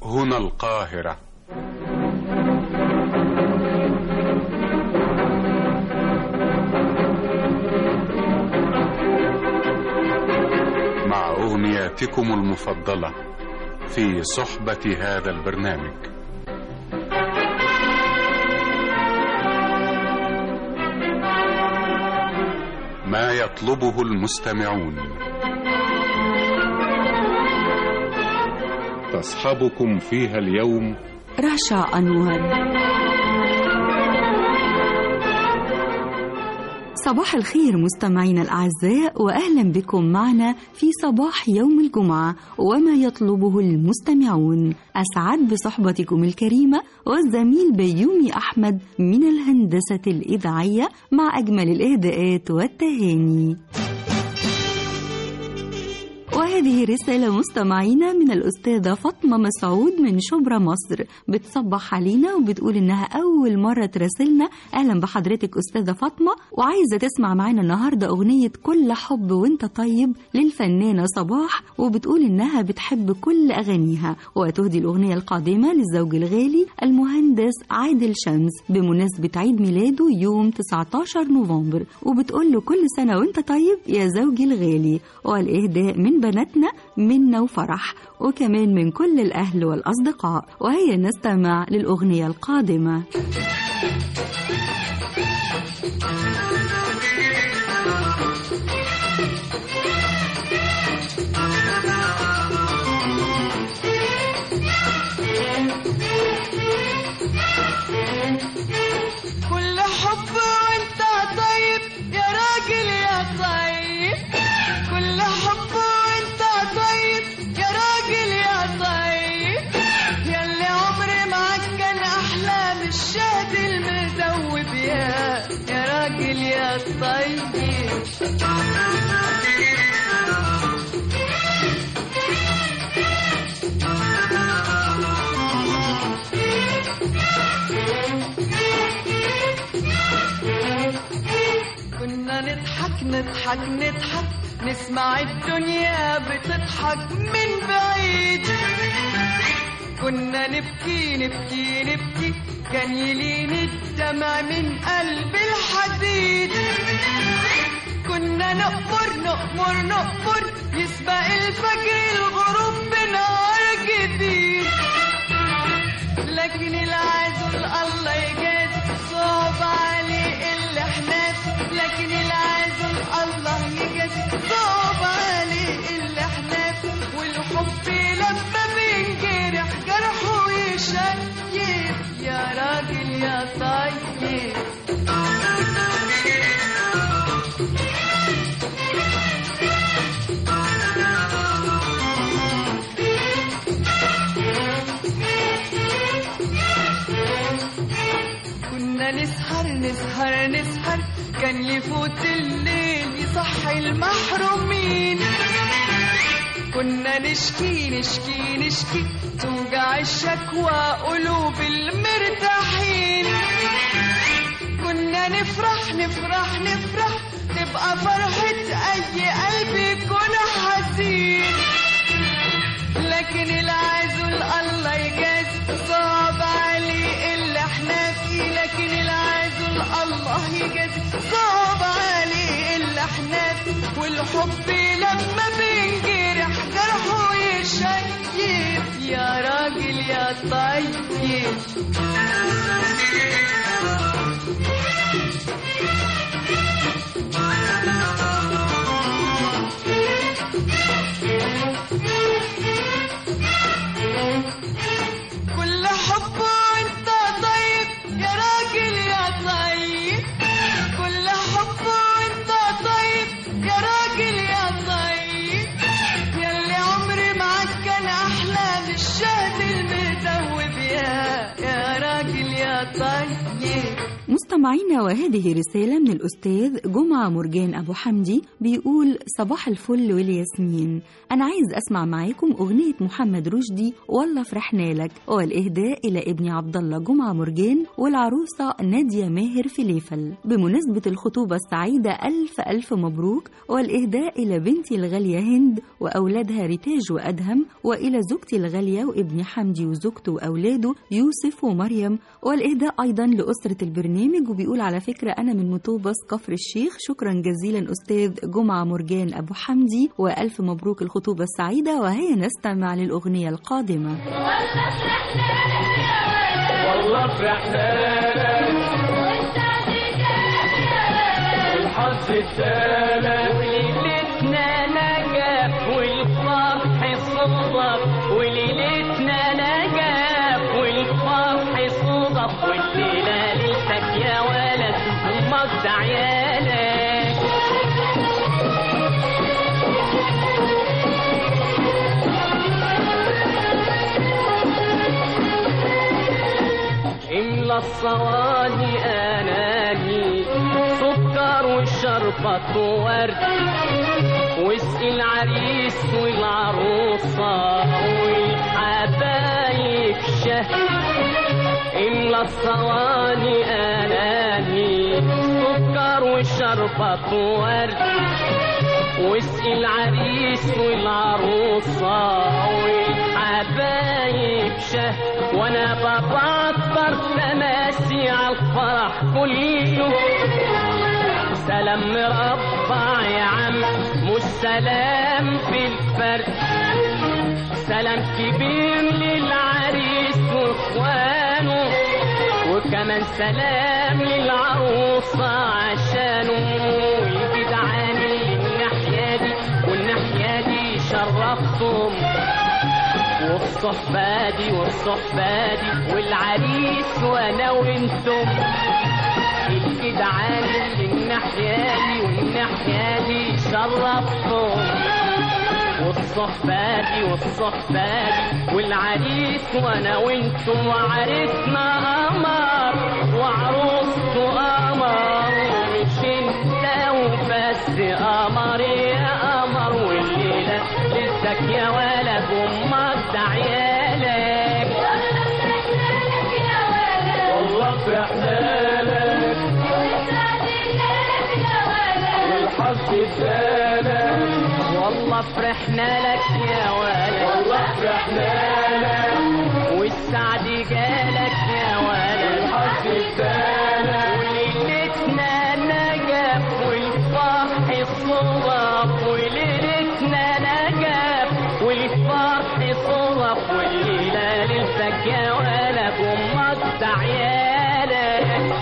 هنا القاهرة مع أغنياتكم المفضلة في صحبة هذا البرنامج ما يطلبه المستمعون تصحبكم فيها اليوم رشا أنور صباح الخير مستمعينا الأعزاء وأهلا بكم معنا في صباح يوم الجمعة وما يطلبه المستمعون أسعد بصحبتكم الكريمة والزميل بيومي أحمد من الهندسة الإذاعية مع أجمل الإهداءات والتهاني وهذه رسالة مستمعينا من الأستاذة فاطمة مسعود من شبرا مصر بتصبح علينا وبتقول إنها أول مرة تراسلنا أهلا بحضرتك أستاذة فاطمة وعايزة تسمع معانا النهاردة أغنية كل حب وانت طيب للفنانة صباح وبتقول إنها بتحب كل أغانيها وتهدي الأغنية القادمة للزوج الغالي المهندس عادل شمس بمناسبة عيد ميلاده يوم 19 نوفمبر وبتقول له كل سنة وانت طيب يا زوجي الغالي والإهداء من بناتنا منا وفرح وكمان من كل الأهل والأصدقاء وهيا نستمع للأغنية القادمة كل حب وانت طيب يا راجل يا طيب كل حب وانت طيب يا راجل يا طيب ياللي عمري معاك كان احلى من الشهد المذوب يا يا راجل يا طيب كنا نضحك نضحك نضحك نسمع الدنيا بتضحك من بعيد كنا نبكي نبكي نبكي كان يلين الدمع من قلب الحديد كنا نقمر نقمر نقمر يسبق الفجر الغروب بنهار جديد لكن العزل الله يجازي صعب عليه اللي احنا فيه. لكن العزل الله يجازي صعب عليه اللي احنا فيه. والحب لما بينجرح جرحه يشيب يا راجل يا طيب كنا نسهر نسهر نسهر كان يفوت الليل يصحي المحرومين كنا نشكي نشكي نشكي توجع الشكوى قلوب المرتاحين كنا نفرح نفرح نفرح تبقى فرحة أي قلب يكون حزين لكن العزل الله يجازي صعب عليه اللي احنا فيه لكن العزل الله يجازي صعب عليه اللي احنا فيه والحب لما بينجرح جرحه يشيب يا راجل يا طيب كل حب وانت طيب يا راجل يا طيب كل حب وانت طيب يا راجل يا طيب ياللي عمري معاك كان احلى من الشهد المذوب يا يا راجل يا طيب مستمعينا وهذه رسالة من الأستاذ جمعة مرجان أبو حمدي بيقول صباح الفل والياسمين أنا عايز أسمع معاكم أغنية محمد رشدي والله فرحنا لك والإهداء إلى ابني عبد الله جمعة مرجان والعروسة نادية ماهر فليفل بمناسبة الخطوبة السعيدة ألف ألف مبروك والإهداء إلى بنتي الغالية هند وأولادها ريتاج وأدهم وإلى زوجتي الغالية وابني حمدي وزوجته وأولاده يوسف ومريم والإهداء أيضا لأسرة البرنامج وبيقول على فكرة أنا من مطوبس كفر الشيخ شكرا جزيلا أستاذ جمعة مرجان أبو حمدي وألف مبروك الخطوبة السعيدة وهيا نستمع للأغنية القادمة والله فرحنا والحظ ادانا وليلتنا نجاح والفرح صدف وليلتنا نجاح والفرح صدف والليلة ليلتك يا ولد امك ده عيالك املى الصواني اناني سكر والشربة ورد واسقي العريس والعروسة والحبايب شهد املى الصواني اناني سكر والشربة ورد واسقي العريس والعروسة والحبايب شهد وانا ببطر تماسي على الفرح كله سلام مربع يا عم مش سلام في الفرد سلام كبير للعريس واخوانه وكمان سلام للعروسة عشانه الجدعان الناحية دي والناحية دي شرفتهم والصحبة دي والصحبة دي والعريس وانا وانتم الجدعان الناحية دي والناحية دي شرفتهم والصحبة دي والصحبة دي والعريس وانا وانتم وعريسنا قمر وعروسته قمر مش انت وبس قمر يا قمر والليلة لسك يا ولد امك ده عيالك والله فرحنا لك والحظ ادانا والله فرحنا لك يا ولد والله فرحنا لك والسعد جالك يا ولد والحظ ادانا وليلتنا نجاح والفرح صرف وليلتنا نجاح والفرح صرف والليلة ليلتك يا ولد امك ده عيالك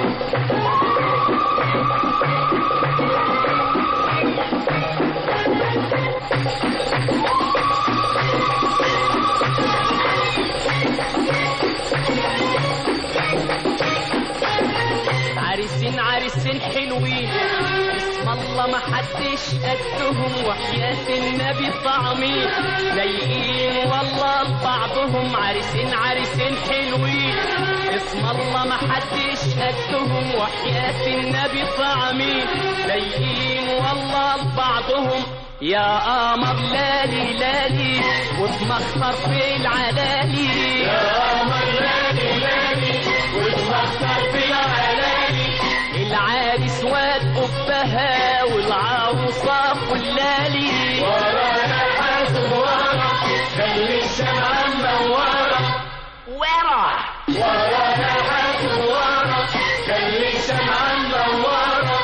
عريسين عريسين حلوين اسم الله ما حدش قدهم وحياة النبي طعمين لايقين والله لبعضهم عريسين عريسين حلوين اسم الله ما حدش قدهم وحياة النبي طعمين لايقين والله لبعضهم يا قمر لالي لالي واتمخطر في العلالي يا قمر لالي لالي واتمخطر في العلالي العريس واد قبها والعروسة فلالي ورانا حاسب ورا خلي الشمعة منورة ورا ورانا حاسب ورا خلي الشمعة منورة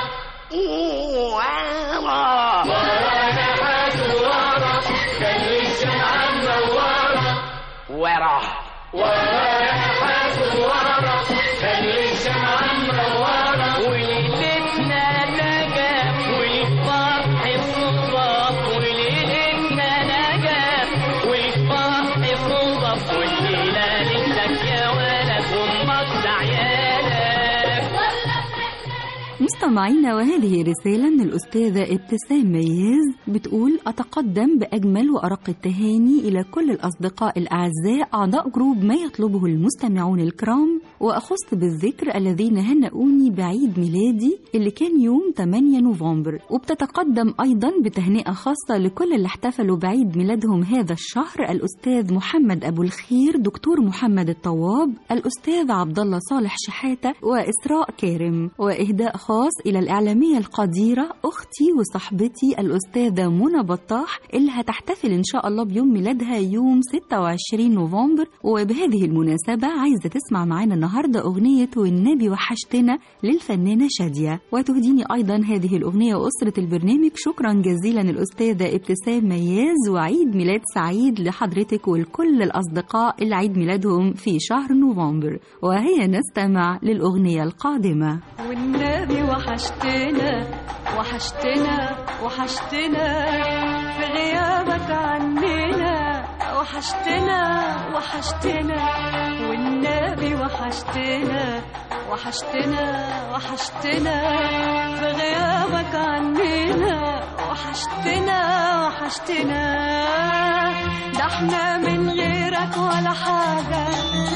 ورا ورانا حاسب ورا خلي الشمعة منورة ورا ورانا حاسب ورا خلي الشمعة منورة وليلتنا نجاح والفرح صدف وليلتنا نجاح والفرح صدف والليلة ليلتك يا ولد وامك ده عيالك مستمعينا وهذه رسالة من الأستاذة ابتسام مياز بتقول أتقدم بأجمل وأرق التهاني إلى كل الأصدقاء الأعزاء أعضاء جروب ما يطلبه المستمعون الكرام وأخص بالذكر الذين هنأوني بعيد ميلادي اللي كان يوم 8 نوفمبر وبتتقدم أيضا بتهنئة خاصة لكل اللي احتفلوا بعيد ميلادهم هذا الشهر الأستاذ محمد أبو الخير دكتور محمد الطواب الأستاذ عبد الله صالح شحاتة وإسراء كارم وإهداء خاص إلى الإعلامية القديرة أختي وصاحبتي الأستاذة منى بطاح اللي هتحتفل إن شاء الله بيوم ميلادها يوم 26 نوفمبر وبهذه المناسبة عايزة تسمع معانا النهاردة أغنية والنبي وحشتنا للفنانة شادية وتهديني أيضا هذه الأغنية وأسرة البرنامج شكرا جزيلا الأستاذة ابتسام مياز وعيد ميلاد سعيد لحضرتك ولكل الأصدقاء اللي عيد ميلادهم في شهر نوفمبر وهي نستمع للأغنية القادمة والنبي وحشتنا وحشتنا وحشتنا في غيابك عننا وحشتنا وحشتنا والنبي وحشتنا وحشتنا وحشتنا في غيابك عننا وحشتنا وحشتنا ده احنا من غيرك ولا حاجة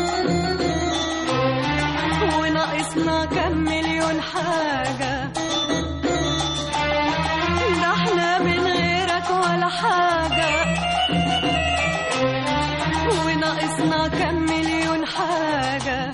وناقصنا كم مليون حاجة ده احنا من غيرك ولا حاجة وناقصنا كم مليون حاجة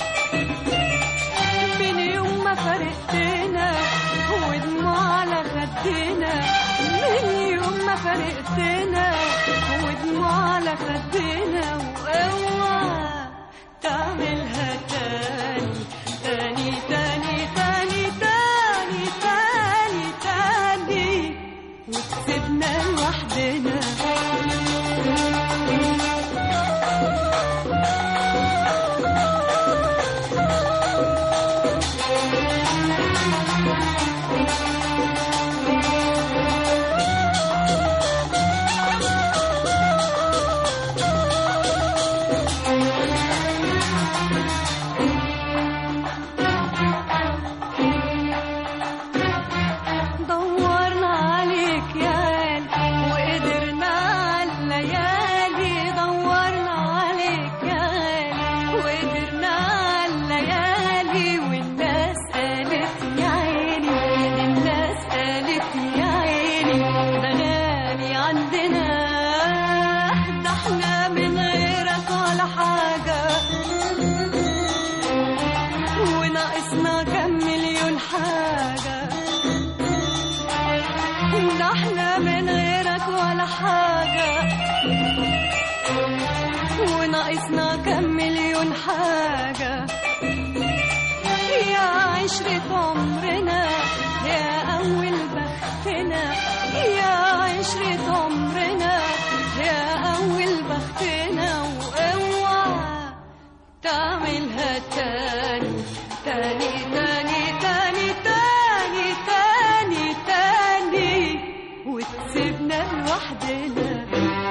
من يوم ما فرقتنا ودموع على خدنا من يوم ما فرقتنا ودموع على خدنا واوعى تعملها تاني تاني تاني تاني تاني تاني تاني وتسيبنا لوحدنا دورنا عليك يا قلب وقدرنا على الليالي دورنا عليك يا قلب وقدرنا على الليالي والناس قالت يا عيني الناس قالت يا عيني ده غالي عندنا ده احنا من غيرك ولا حاجة وناقصنا كم مليون حاجة ده احنا من غيرك ولا حاجة وناقصنا كم مليون حاجة يا عشرة عمرنا يا أول بختنا يا عشرة عمرنا يا أول بختنا واوعى تعملها تاني تاني تاني تاني تاني تاني تاني وتسيبنا لوحدنا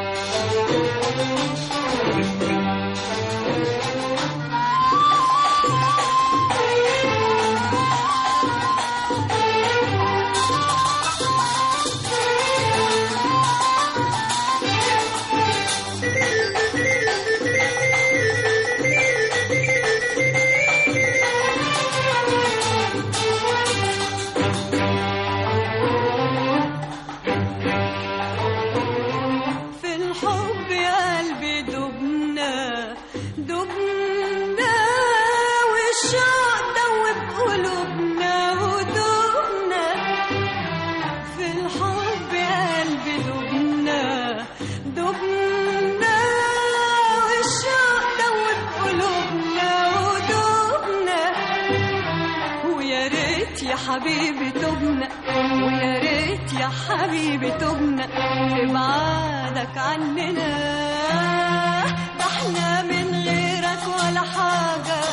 في الحب يا قلبي دبنا دبنا والشوق دوب قلوبنا ودبنا في الحب يا قلبي دبنا دبنا والشوق دوب قلوبنا ودبنا ويا ريت يا حبيبي تبنا ويا ريت يا حبيبي تبنا تبعدك عننا ده احنا من غيرك ولا حاجة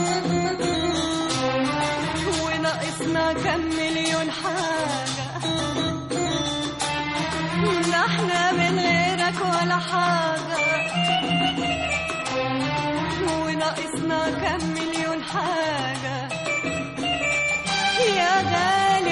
وناقصنا كم مليون حاجة ده احنا من غيرك ولا حاجة وناقصنا كم مليون حاجة يا غالي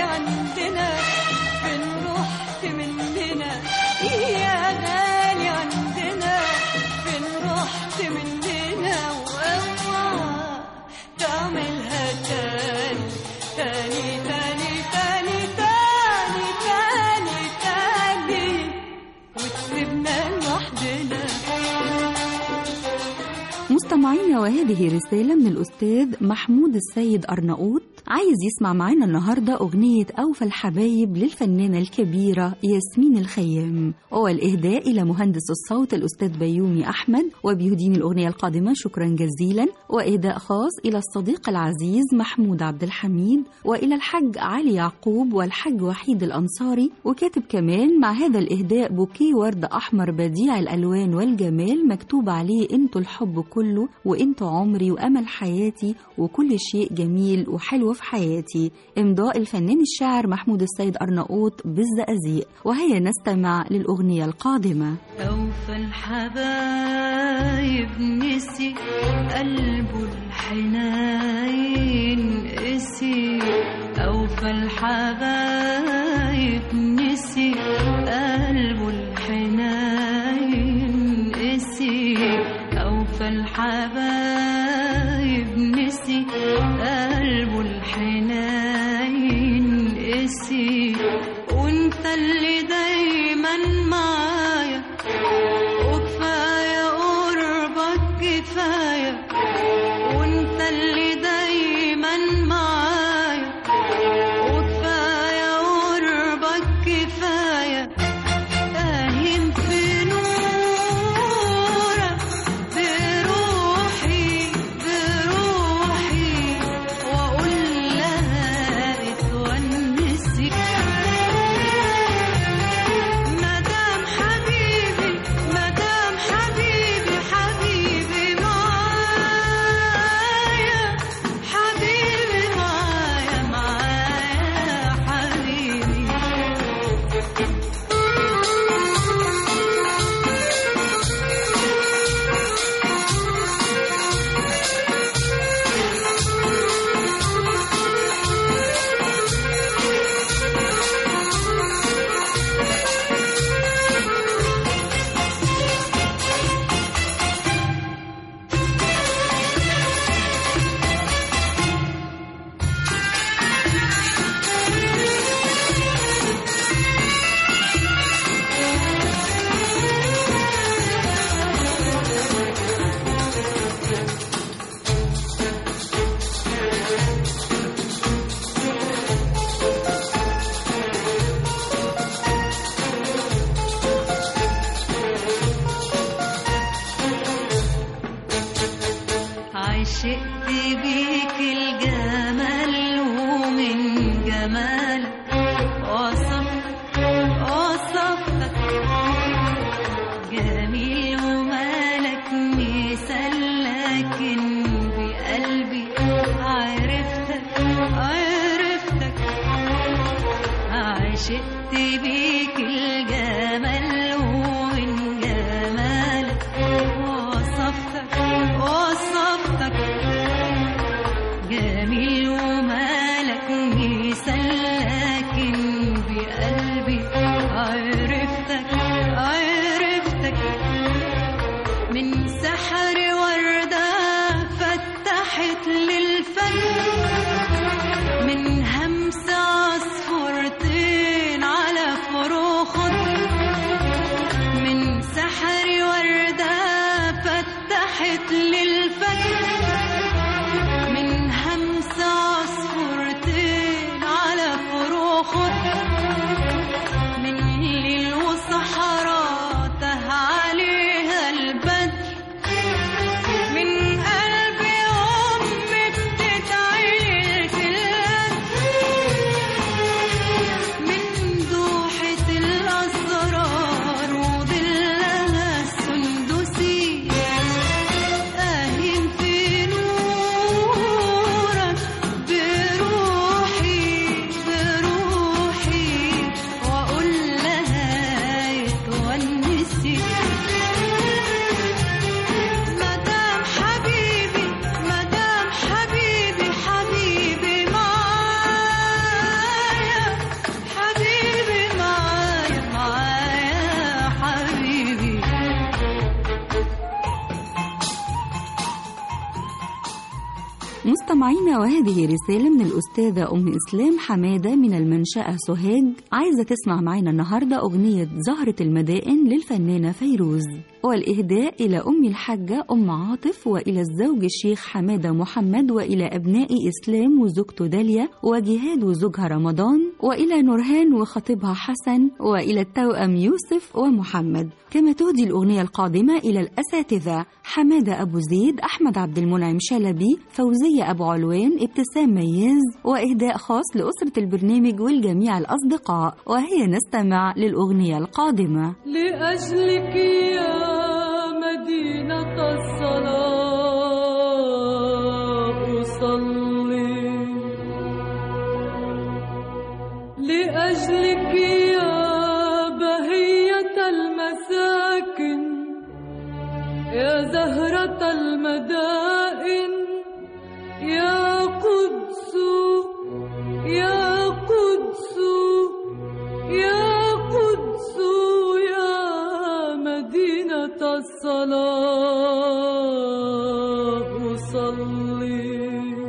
مستمعينا وهذه رسالة من الأستاذ محمود السيد أرناؤوط عايز يسمع معنا النهاردة أغنية أوفى الحبايب للفنانة الكبيرة ياسمين الخيام والإهداء إلى مهندس الصوت الأستاذ بيومي أحمد وبيهدين الأغنية القادمة شكرا جزيلا وإهداء خاص إلى الصديق العزيز محمود عبد الحميد وإلى الحج علي يعقوب والحج وحيد الأنصاري وكاتب كمان مع هذا الإهداء بوكيه ورد أحمر بديع الألوان والجمال مكتوب عليه انتوا الحب كله وانتوا عمري وأمل حياتي وكل شيء جميل وحلو في حياتي امضاء الفنان الشاعر محمود السيد أرناؤوط بالزقازيق وهيا نستمع للأغنية القادمة أوفى الحبايب نسي قلبه الحنين قسي أوفى الحبايب نسي قلبه الحنين قسي أوفى الحبايب نسي قلبه الحنين قسي وانت اللي دايما معايا وكفاية قربك كفاية وانت اللي دايما معايا وكفاية قربك كفاية فاهم في نورك بروحي بروحي واقول لها اتونسي مدام حبيبي مدام حبيبي حبيبي معايا حبيبي معايا معايا حبيبي عشقت بيك الجمال ومن جمال وصفت وصفتك جميل ومالك مثال لكن بقلبي عرفتك عرفتك عشقت بيك الجمال ومن جمالك وصفتك وصفتك جميل ومالك مثال لكن بقلبي عرفتك عرفتك من سحر وردة فتحت للفن من همس عصفورتين على فروخد من سحر وردة فتحت للفن من همس عصفورتين على فروخد من ليل وصحراء ته عليها البدر من قلبي أمك تتعيل من دوحة الأسرار وظلها السندسي أهين في نورك بروحي بروحي وأقول لها يتونسي مدام حبيبي مدام حبيبي حبيبي معايا حبيبي معايا معايا حبيبي مستمعينا وهذه رسالة من الأستاذة أم إسلام حمادة من المنشأة سوهاج عايزة تسمع معنا النهاردة أغنية زهرة المدائن للفنانة فيروز والإهداء إلى أم الحاجة أم عاطف وإلى الزوج الشيخ حمادة محمد وإلى أبناء إسلام وزوجته داليا وجهاد وزوجها رمضان وإلى نورهان وخطيبها حسن وإلى التوأم يوسف ومحمد كما تهدي الأغنية القادمة إلى الأساتذة حمادة أبو زيد أحمد عبد المنعم شلبي فوزية أبو علوان ابتسام مياز وإهداء خاص لأسرة البرنامج والجميع الأصدقاء وهي نستمع للأغنية القادمة لأجلك يا مدينة الصلاة أصلي لأجلك يا بهية المساكن يا زهرة المدائن يا قدس يا قدس يا قدس يا مدينة الصلاة أصلي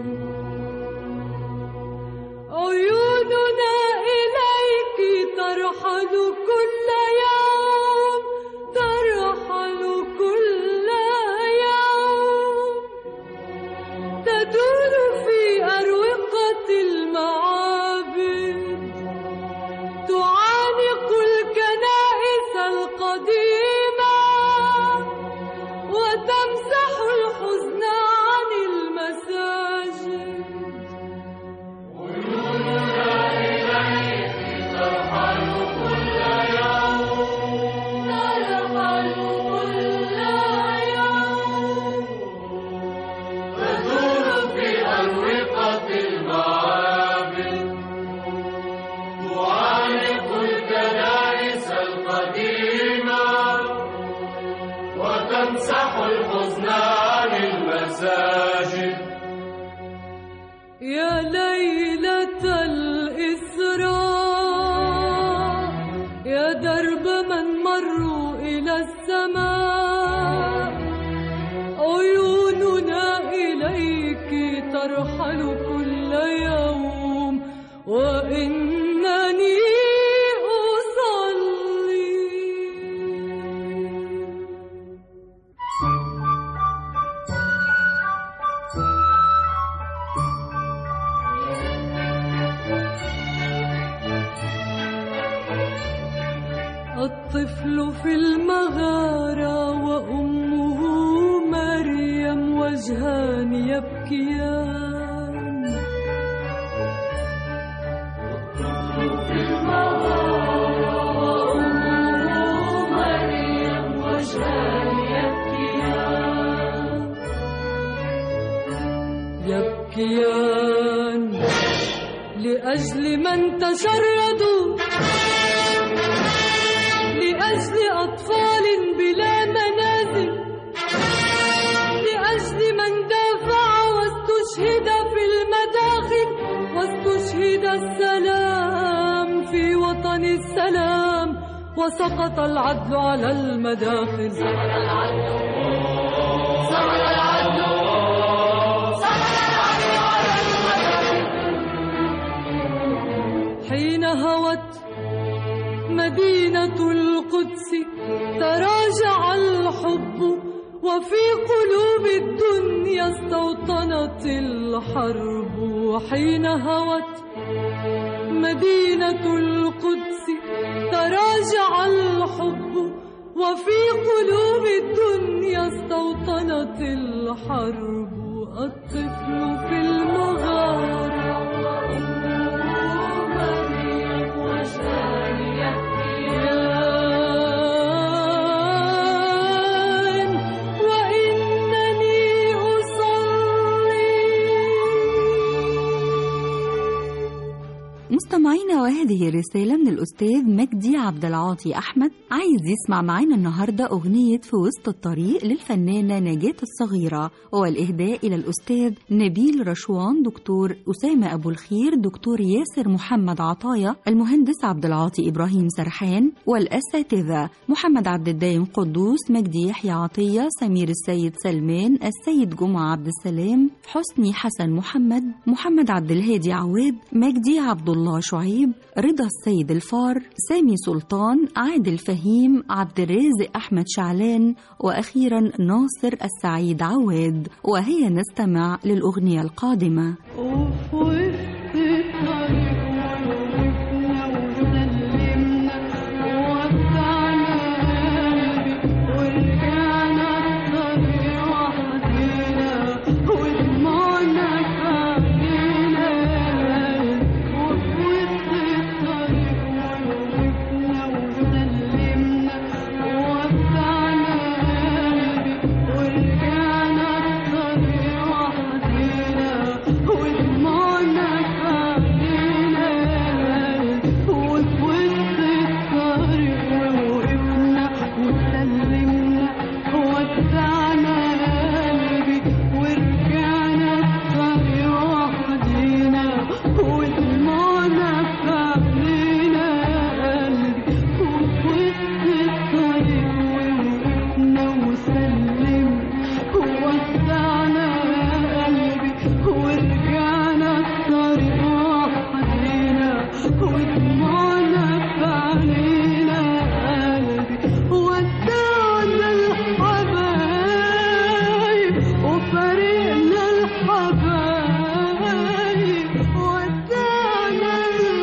عيوننا إليك ترحل كل يوم ترحل كل يوم تدور في أروقة المعابد تعانق الكنائس القديمة وتمسح الحزن عن المساجد ترحل كل يوم يا ليلة الإسراء يا درب من مروا إلى السماء عيوننا إليك ترحل كل يوم وإنني أصلي الطفل في المغارة وأمه مريم وجهان يبكيان وأمه مريم وجهان يبكيان يبكيان لأجل من تشردوا لأجل أطفال بلا منازل لأجل من دافع واستشهد في المداخل واستشهد السلام في وطن السلام وسقط العدل على المداخل سقط العدل سقط العدل حين هوت مدينة القدس تراجع الحب وفي قلوب الدنيا استوطنت الحرب حين هوت مدينة القدس تراجع الحب وفي قلوب الدنيا استوطنت الحرب الطفل في المغارة وأمه مريم وجهان يبكيان وإنني أصلي مستمعينا وهذه رسالة من الأستاذ مجدي عبد العاطي أحمد عايز يسمع معانا النهاردة أغنية في وسط الطريق للفنانة نجاة الصغيرة والإهداء إلى الأستاذ نبيل رشوان دكتور أسامة أبو الخير دكتور ياسر محمد عطايا المهندس عبد العاطي إبراهيم سرحان والأساتذة محمد عبد الدايم قدوس مجدي يحيى عطية سمير السيد سلمان السيد جمعة عبد السلام حسني حسن محمد محمد عبد الهادي عواد مجدي عبد الله طه شعيب رضا السيد الفار سامي سلطان عادل فهيم عبد الرازق أحمد شعلان وأخيرا ناصر السعيد عواد وهي نستمع للأغنية القادمة وفي وسط الطريق وقفنا وسلمنا وودعنا قلبي ورجعنا الطريق وحدينا ودموعنا فاقدينا وفي وسط الطريق وقفنا وسلمنا وودعنا قلبي ورجعنا الطريق وحدينا ودموعنا فاقدينا وفي وسط الطريق وقفنا وسلمنا ودعنا قلبي ورجعنا الطريق وحدينا ودموعنا فاقدينا قلبي وفي وسط الطريق وقفنا وسلمنا ودعنا قلبي ورجعنا الطريق وحدينا ودموعنا فعلينا قلبي ودعنا الحبايب وفرقنا الحبايب ودعنا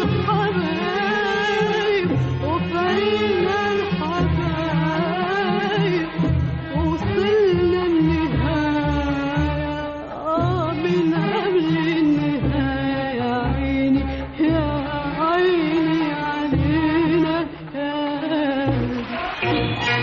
الحبايب وفرقنا الحبايب وصلنا النهاية آه من قبل النهاية يا عيني يا عيني علينا يا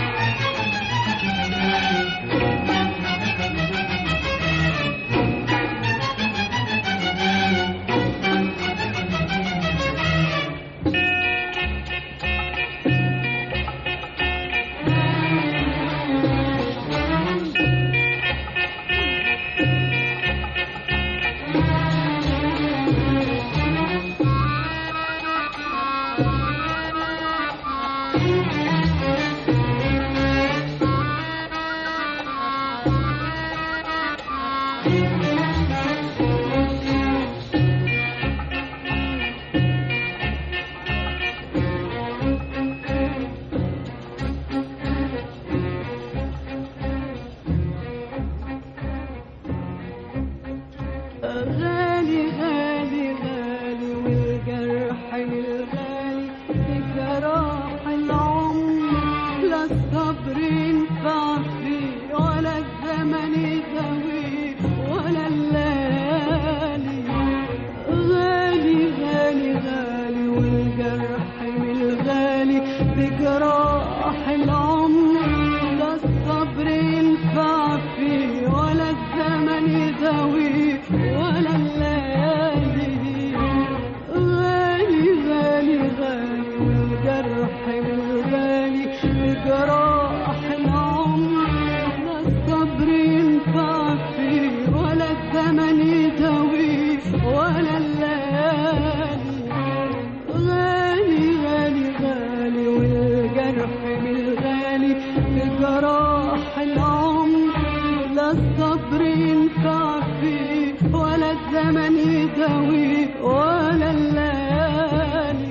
غالي غالي غالي والجرح الغالي بجراح العمر لا الصبر ينفع فيه ولا الزمن يداويه ولا الليالي غالي غالي غالي والجرح الغالي بجراح العمر لا الصبر ينفع فيه ولا الزمن يداويه ولا الليالي غالي غالي غالي والجرح الغالي بجراح العمر لا الصبر ينفع فيه ولا الزمن يداويه ولا الليالي غالي غالي غالي والجرح بالغالي بجراح العمر لا الصبر ينفع فيه ولا الزمن يداويه ولا الليالي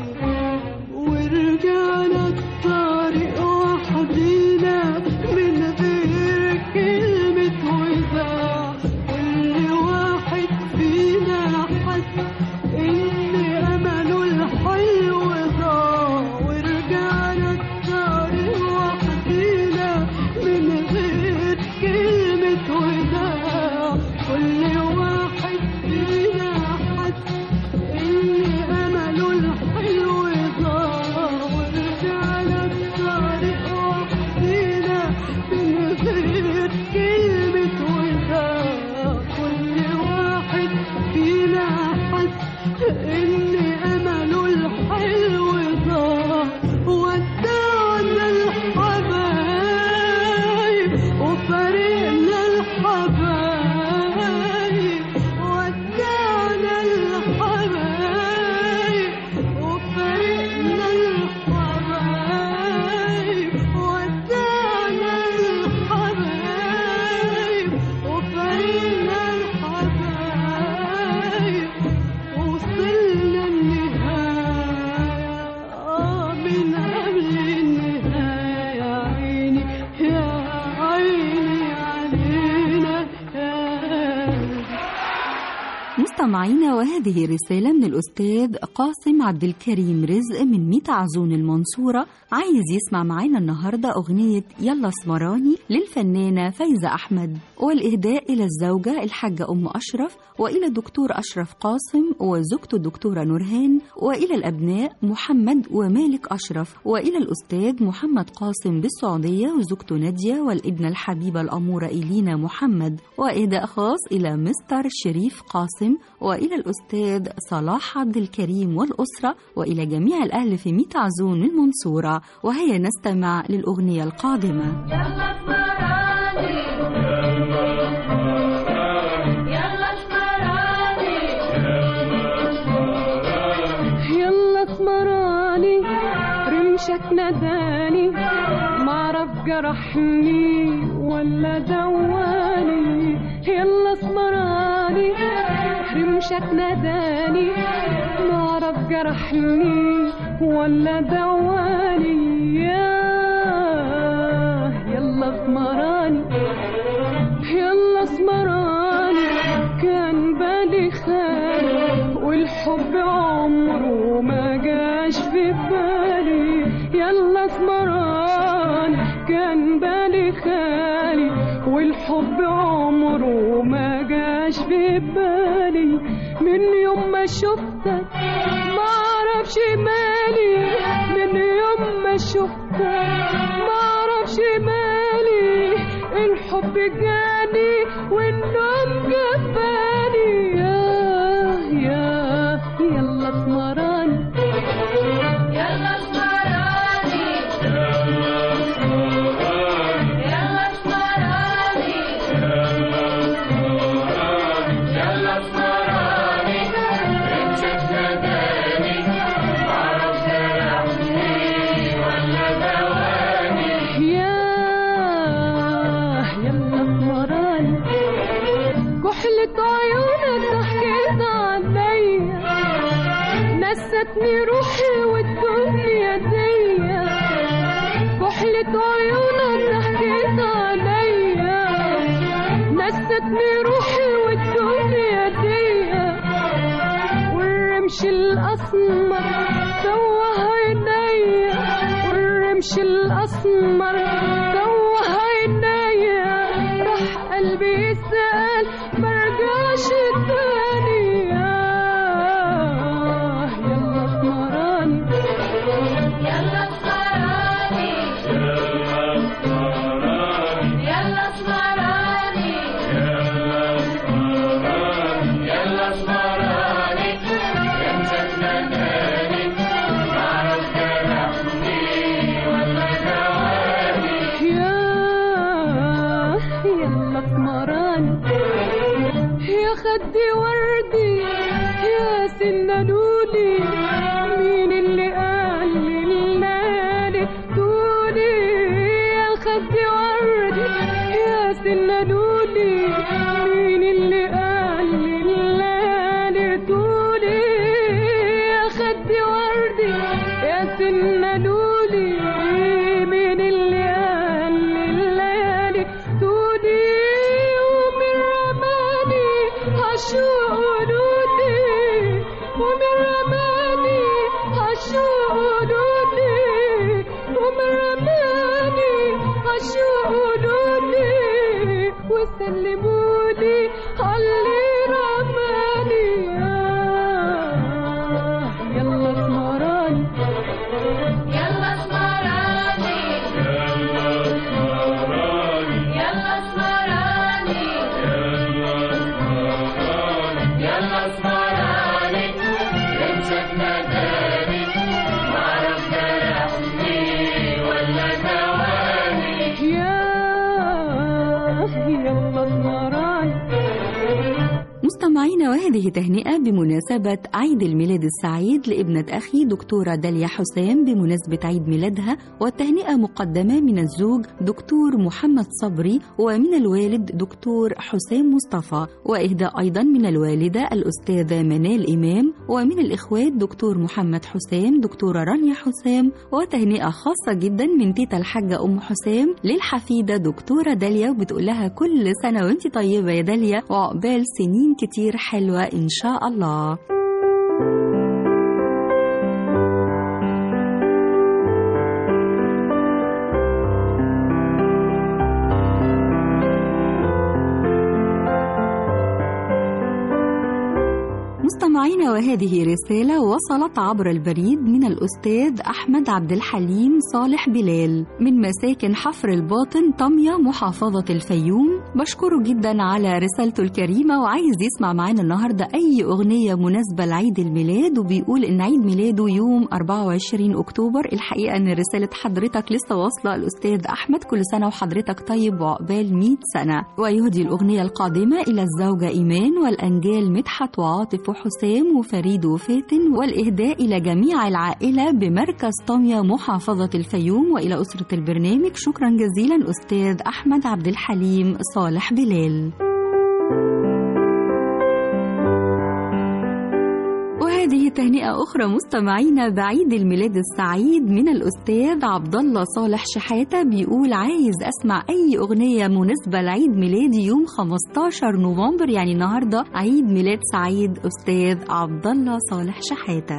ورجعنا الطريق وحدينا من غير كلمة وداع كل واحد فينا حس إن أمله الحلو ضاع ورجعنا الطريق وحدينا من غير كلمة وداع كل واحد فينا حس إن أمله مستمعينا وهذه رسالة من الأستاذ قاسم عبد الكريم رزق من ميت عزون المنصورة عايز يسمع معانا النهاردة أغنية يلا اسمراني للفنانة فايزة أحمد والإهداء إلى الزوجة الحاجة أم أشرف وإلى الدكتور أشرف قاسم وزوجته الدكتورة نورهان وإلى الأبناء محمد ومالك أشرف وإلى الأستاذ محمد قاسم بالسعودية وزوجته نادية والابنة الحبيبة الأمورة إلينا محمد وإهداء خاص إلى مستر شريف قاسم وإلى الأستاذ صلاح عبد الكريم والأسرة وإلى جميع الأهل في ميت عزون المنصورة وهيا نستمع للأغنية القادمة يلا اسمراني يلا اسمراني يلا اسمراني رمشك نداني معرف جرحني ولا دواني يلا اسمراني رمشك نداني معرف جرحني ولا دواني ياه يلا اسمراني يلا اسمراني كان بالي خالي والحب عمره ما جاش في بالي يلا اسمراني كان بالي خالي والحب عمره ما جاش في بالي من يوم ما شفتك ما اعرفش مالي من يوم ما شفتك ما اعرفش مالي الحب جاني والنوم جفاني يا يا يلا اسمراني يلا اسمراني يلا اسمراني يلا اسمراني امسك نداني معرف جرحني ولا دواني يا يلا اسمراني كحلة عيونك ضحكت عليا نستني روحي والدنيا ديا كحلة عيونك ضحكت عليا نستني روحي والدنيا ديا والرمش الأسمر توه عينيا والرمش الأسمر توه عينيا راح قلبي يسأل مرجعش تاني آه، يلا اسمراني يلا اسمراني يلا اسمراني يلا اسمراني امسك نداني معرف جرحني ولا دواني يا يلا اسمراني يا خدي وردي يا سنانولي مين اللي قال لي الليالي تقولي يا خدي وردي يا سنانولي مين اللي قال لي الليالي تقولي يا خدي وردي يا سنانولي مين اللي قال لي الليالي تقولي ومن رماني عشوق قلوبي ومن رماني عشوق قلوبي ومن رماني عشوق قلوبي وسلمولي علي رماني آه، يلا اسمراني يلا اسمراني يلا اسمراني يلا اسمراني امسك نداني معرف جرحني ولا دواني يا يلا اسمراني مستمعينا وهذه تهنئة بمناسبة عيد الميلاد السعيد لابنة أخي دكتورة داليا حسام بمناسبة عيد ميلادها والتهنئة مقدمة من الزوج دكتور محمد صبري ومن الوالد دكتور حسام مصطفى وإهداء أيضا من الوالدة الأستاذة منال إمام ومن الإخوات دكتور محمد حسام دكتورة رانيا حسام وتهنئة خاصة جدا من تيتا الحاجة أم حسام للحفيدة دكتورة داليا وبتقول لها كل سنة وانت طيبة يا داليا وعقبال سنين كتيرة خير حلوة إن شاء الله مستمعينا وهذه رسالة وصلت عبر البريد من الأستاذ أحمد عبد الحليم صالح بلال من مساكن حفر الباطن طمية محافظة الفيوم بشكره جدا على رسالته الكريمة وعايز يسمع معانا النهاردة أي أغنية مناسبة لعيد الميلاد وبيقول إن عيد ميلاده يوم 24 أكتوبر الحقيقة إن رسالة حضرتك لسه واصلة الأستاذ أحمد كل سنة وحضرتك طيب وعقبال 100 سنة ويهدي الأغنية القادمة إلى الزوجة إيمان والأنجال مدحت وعاطف وحسام وفريد وفاتن والإهداء إلى جميع العائلة بمركز طمية محافظة الفيوم وإلى أسرة البرنامج شكرا جزيلا أستاذ أحمد عبد الحليم صالح بلال وهذه تهنئة أخرى مستمعينا بعيد الميلاد السعيد من الأستاذ عبد الله صالح شحاتة بيقول عايز أسمع أي أغنية مناسبة لعيد ميلادي يوم 15 نوفمبر يعني النهاردة عيد ميلاد سعيد أستاذ عبد الله صالح شحاتة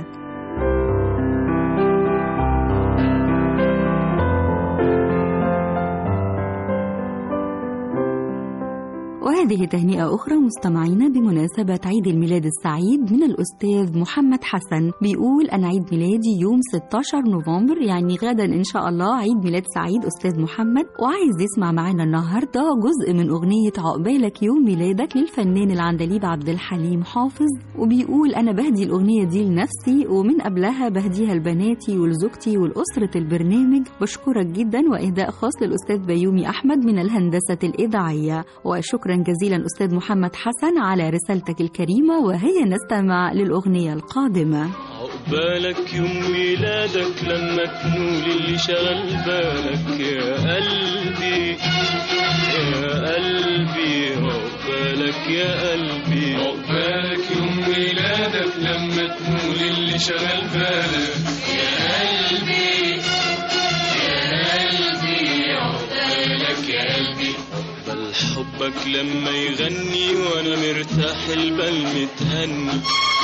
وهذه تهنئة أخرى مستمعينا بمناسبة عيد الميلاد السعيد من الأستاذ محمد حسن بيقول أنا عيد ميلادي يوم 16 نوفمبر يعني غدا إن شاء الله عيد ميلاد سعيد أستاذ محمد وعايز يسمع معانا النهاردة جزء من أغنية عقبالك يوم ميلادك للفنان العندليب عبد الحليم حافظ وبيقول أنا بهدي الأغنية دي لنفسي ومن قبلها بهديها لبناتي ولزوجتي ولأسرة البرنامج بشكرك جدا وإهداء خاص للأستاذ بيومي أحمد من الهندسة الإذاعية وشكرا جزيلا أستاذ محمد حسن على رسالتك الكريمة وهيا نستمع للأغنية القادمة عقبالك يوم ميلادك لما تنول اللي شغل بالك يا قلبي يا قلبي عقبالك يا قلبي عقبالك يوم ميلادك لما تنول اللي شغل بالك يا قلبي يا قلبي عقبالك يا قلبي بل حبك لما يغني وانا مرتاح البال متهني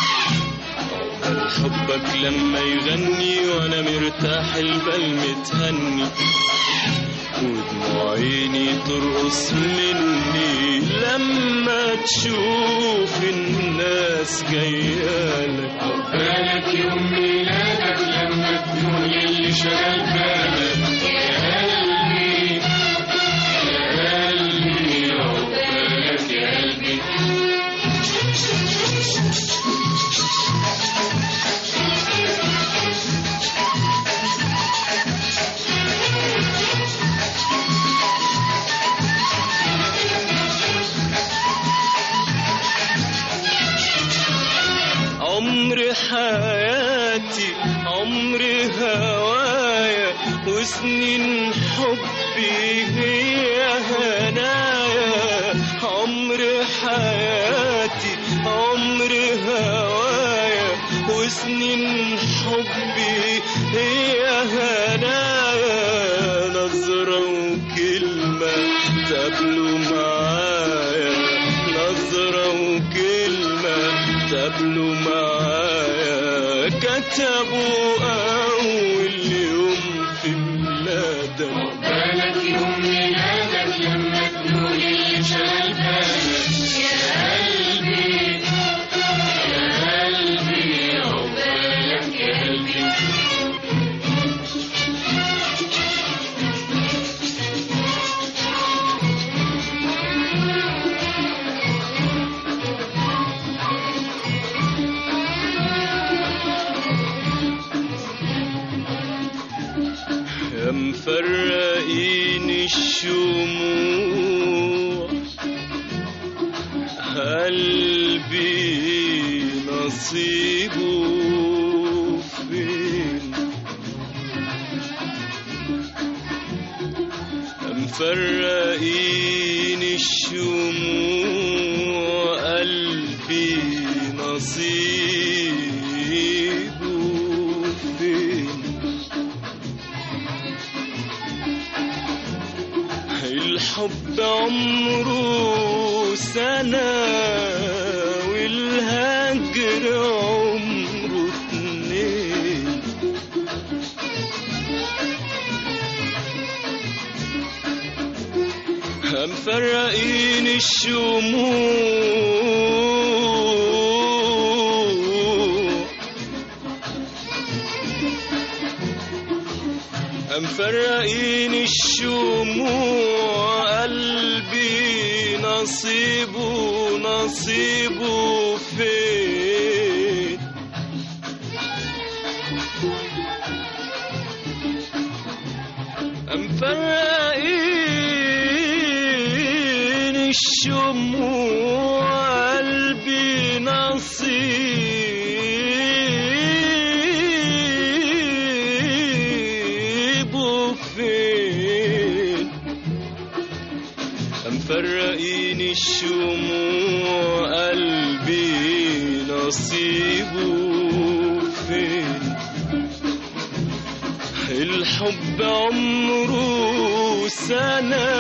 حبك لما يغني وانا مرتاح البال متهني ودموع عيني ترقص مني لما تشوف الناس جايالك عقبالك يوم ميلادك لما تقول اللي شغال بالك يا قلبي يا قلبي عقبالك يا قلبي عمر حياتي عمر هوايا وسنين حبي هي هنايا عمر حياتي عمر هوايا وسنين حبي هي هنايا نظرة وكلمة تقابلوا معايا نظرة وكلمة تقابلوا معايا كتبوا أول يوم في ميلادك بالك يوم ميلادك لما تقول اللي شغال بالك يا قلبي يا قلبي عقبالك يا قلبي يا مفرقين الشموع قلبي نصيبه فين يا مفرقين الشموع قلبي نصيبه فين الحب عمره سنة والهجر عمره اتنين مفرقين الشموع مفرقين الشموع قلبي نصيبه نصيبه فين مفرقين الشموع قلبي نصيبه فين مفرقين الشموع قلبي نصيبه فين الحب عمره سنة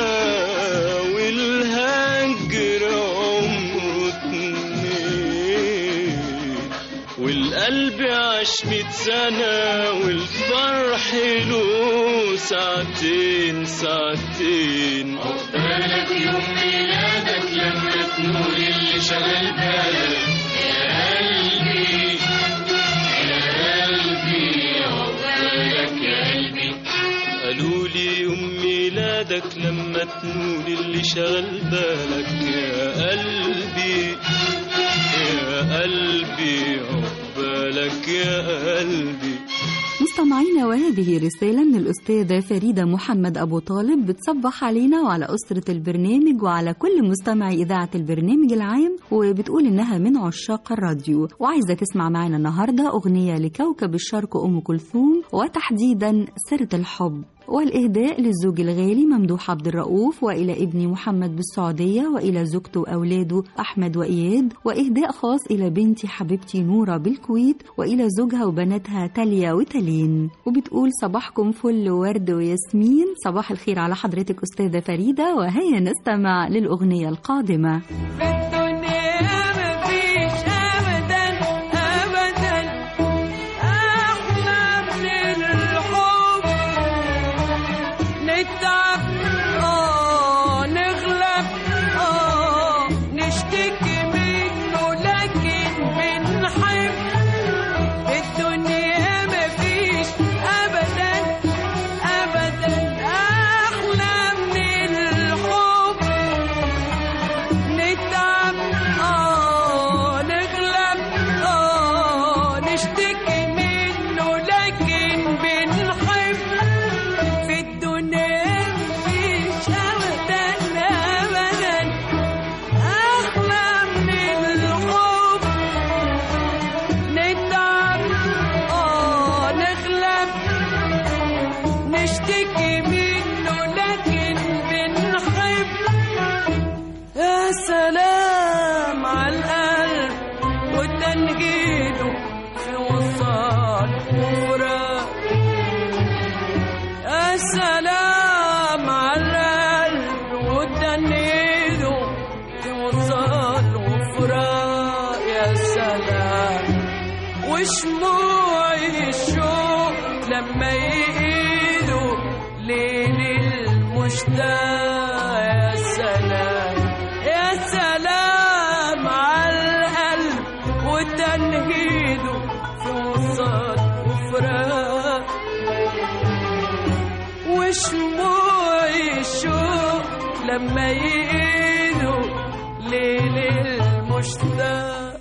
والهجر عمره اتنين والقلب عاش ميت سنة والفرح له ساعتين ساعتين عقبالك يوم ميلادك لما تنور اللي شغل بالك يا قلبي يا قلبي عقبالك يا قلبي قالوا لي يوم ميلادك لما تنور اللي شغل بالك يا قلبي يا قلبي عقبالك يا قلبي مستمعينا وهذه رسالة من الأستاذة فريدة محمد أبو طالب بتصبح علينا وعلى أسرة البرنامج وعلى كل مستمعي إذاعة البرنامج العام وبتقول إنها من عشاق الراديو وعايزة تسمع معنا النهاردة أغنية لكوكب الشرق أم كلثوم وتحديدا سيرة الحب والإهداء للزوج الغالي ممدوح عبد الرؤوف وإلى ابني محمد بالسعودية وإلى زوجته وأولاده أحمد وإياد وإهداء خاص إلى بنتي حبيبتي نورة بالكويت وإلى زوجها وبناتها تاليا وتالين وبتقول صباحكم فل وورد وياسمين صباح الخير على حضرتك أستاذة فريدة وهيا نستمع للأغنية القادمة في الدنيا مفيش أبدا أبدا أحلى من الحب نتعب آه نغلب آه نشتكي منه لكن بنحب في الدنيا مفيش أبدا أبدا أحلى من الحب نتعب اه نغلب اه نشتكي منه لكن بنحب في الدنيا مفيش ابدا ابدا احلى من الحب نتعب اه نغلب نشتكي منه لكن بنحب يا سلام على القلب وتنجيله في وصال وفراق يا سلام على القلب وتنجيله في وصال وفراق يا سلام وشموع الشوق لما يقيدوا ليل المشتاق يا سلام يا سلام على القلب وتنهيده في وسط وفراق وشموع الشوق لما يقيدوا ليل المشتاق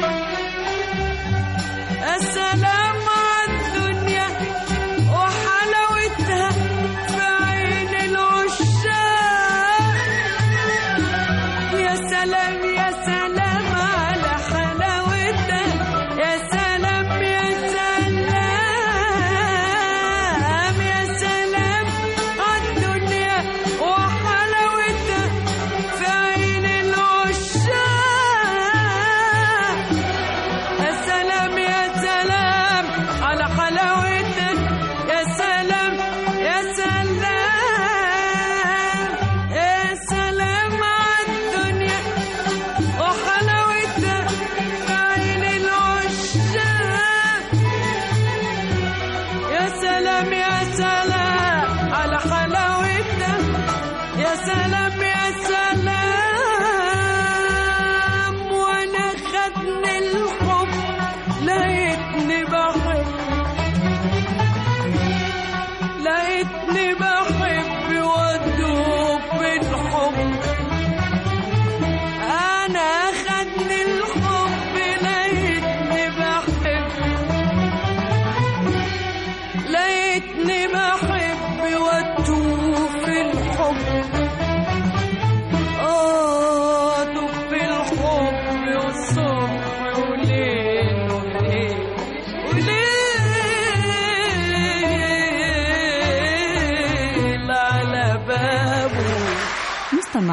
السلام على الدنيا وحلاوتها في عين العشاق يا سلام يا سلام على حلاوتها يا سلام يا سلام يا سلام على الدنيا وحلاوتها في عين العشاق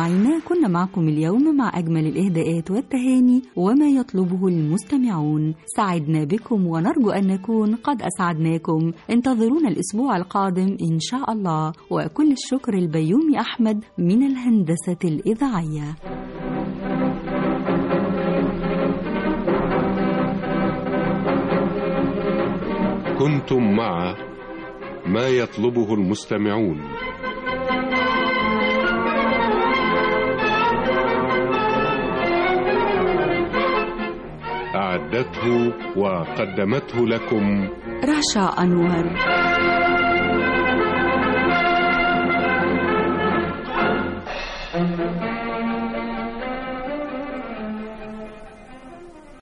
مستمعينا كنا معكم اليوم مع أجمل الإهداءات والتهاني وما يطلبه المستمعون سعدنا بكم ونرجو أن نكون قد أسعدناكم انتظرونا الأسبوع القادم إن شاء الله وكل الشكر البيومي أحمد من الهندسة الإذاعية كنتم مع ما يطلبه المستمعون أعدته وقدمته لكم رشا أنور